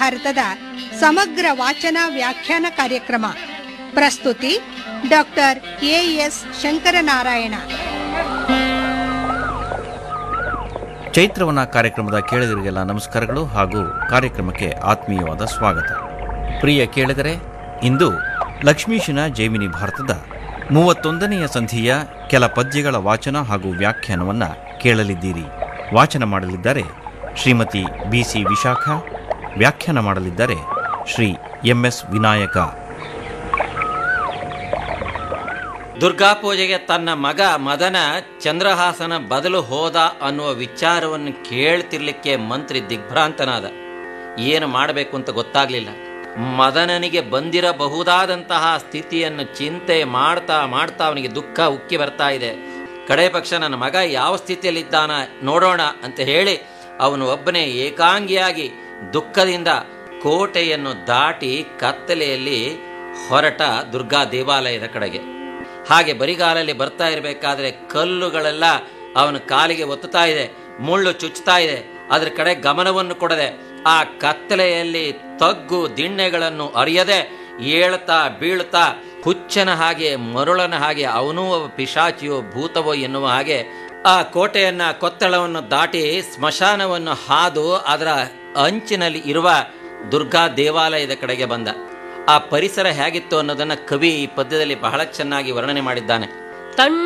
ಭಾರತದ ಸಮಗ್ರ ವಾಚನ ವ್ಯಾಖ್ಯಾನ ಕಾರ್ಯಕ್ರಮ ಪ್ರಸ್ತುತಿ ಡಾಕ್ಟರ್ ಎ ಎಸ್ ಶಂಕರನಾರಾಯಣ ಚೈತ್ರವನ ಕಾರ್ಯಕ್ರಮದ ಕೇಳಿಗರಿಗೆಲ್ಲ ನಮಸ್ಕಾರಗಳು ಹಾಗೂ ಕಾರ್ಯಕ್ರಮಕ್ಕೆ ಆತ್ಮೀಯವಾದ ಸ್ವಾಗತ ಪ್ರಿಯ ಕೇಳಿದರೆ ಇಂದು ಲಕ್ಷ್ಮೀಶನ ಜೈಮಿನಿ ಭಾರತದ ಮೂವತ್ತೊಂದನೆಯ ಸಂಧಿಯ ಕೆಲ ಪದ್ಯಗಳ ವಾಚನ ಹಾಗೂ ವ್ಯಾಖ್ಯಾನವನ್ನು ಕೇಳಲಿದ್ದೀರಿ ವಾಚನ ಮಾಡಲಿದ್ದಾರೆ ಶ್ರೀಮತಿ ಬಿ ಸಿ ವಿಶಾಖ ವ್ಯಾಖ್ಯಾನ ಮಾಡಲಿದ್ದಾರೆ ಶ್ರೀ ಎಂ ಎಸ್ ವಿನಾಯಕ ದುರ್ಗಾಪೂಜೆಗೆ ತನ್ನ ಮಗ ಮದನ ಚಂದ್ರಹಾಸನ ಬದಲು ಹೋದ ಅನ್ನುವ ವಿಚಾರವನ್ನು ಕೇಳ್ತಿರ್ಲಿಕ್ಕೆ ಮಂತ್ರಿ ದಿಗ್ಭ್ರಾಂತನಾದ ಏನು ಮಾಡಬೇಕು ಅಂತ ಗೊತ್ತಾಗ್ಲಿಲ್ಲ ಮದನನಿಗೆ ಬಂದಿರಬಹುದಾದಂತಹ ಸ್ಥಿತಿಯನ್ನು ಚಿಂತೆ ಮಾಡ್ತಾ ಮಾಡ್ತಾ ಅವನಿಗೆ ದುಃಖ ಉಕ್ಕಿ ಬರ್ತಾ ಇದೆ ಕಡೆ ಪಕ್ಷ ನನ್ನ ಮಗ ಯಾವ ಸ್ಥಿತಿಯಲ್ಲಿದ್ದಾನ ನೋಡೋಣ ಅಂತ ಹೇಳಿ ಅವನು ಒಬ್ಬನೇ ಏಕಾಂಗಿಯಾಗಿ ದುಃಖದಿಂದ ಕೋಟೆಯನ್ನು ದಾಟಿ ಕತ್ತಲೆಯಲ್ಲಿ ಹೊರಟ ದುರ್ಗಾ ದೇವಾಲಯದ ಕಡೆಗೆ ಹಾಗೆ ಬರಿಗಾಲಲ್ಲಿ ಬರ್ತಾ ಇರಬೇಕಾದ್ರೆ ಕಲ್ಲುಗಳೆಲ್ಲ ಅವನ ಕಾಲಿಗೆ ಒತ್ತುತ್ತಾ ಇದೆ ಮುಳ್ಳು ಚುಚ್ಚುತ್ತಾ ಇದೆ ಅದರ ಕಡೆ ಗಮನವನ್ನು ಕೊಡದೆ ಆ ಕತ್ತಲೆಯಲ್ಲಿ ತಗ್ಗು ದಿಣ್ಣೆಗಳನ್ನು ಅರಿಯದೆ ಏಳ್ತಾ ಬೀಳ್ತಾ ಹುಚ್ಚನ ಹಾಗೆ ಮರುಳನ ಹಾಗೆ ಅವನೂ ಒಬ್ಬ ಪಿಶಾಚಿಯೋ ಭೂತವೋ ಎನ್ನುವ ಹಾಗೆ ಆ ಕೋಟೆಯನ್ನ ಕೊತ್ತಳವನ್ನು ದಾಟಿ ಸ್ಮಶಾನವನ್ನು ಹಾದು ಅದರ ಅಂಚಿನಲ್ಲಿ ಇರುವ ದುರ್ಗಾ ದೇವಾಲಯದ ಕಡೆಗೆ ಬಂದ ಆ ಪರಿಸರ ಹೇಗಿತ್ತು ಅನ್ನೋದನ್ನ ಕವಿ ಈ ಪದ್ಯದಲ್ಲಿ ಬಹಳ ಚೆನ್ನಾಗಿ ವರ್ಣನೆ ಮಾಡಿದ್ದಾನೆ ತಣ್ಣ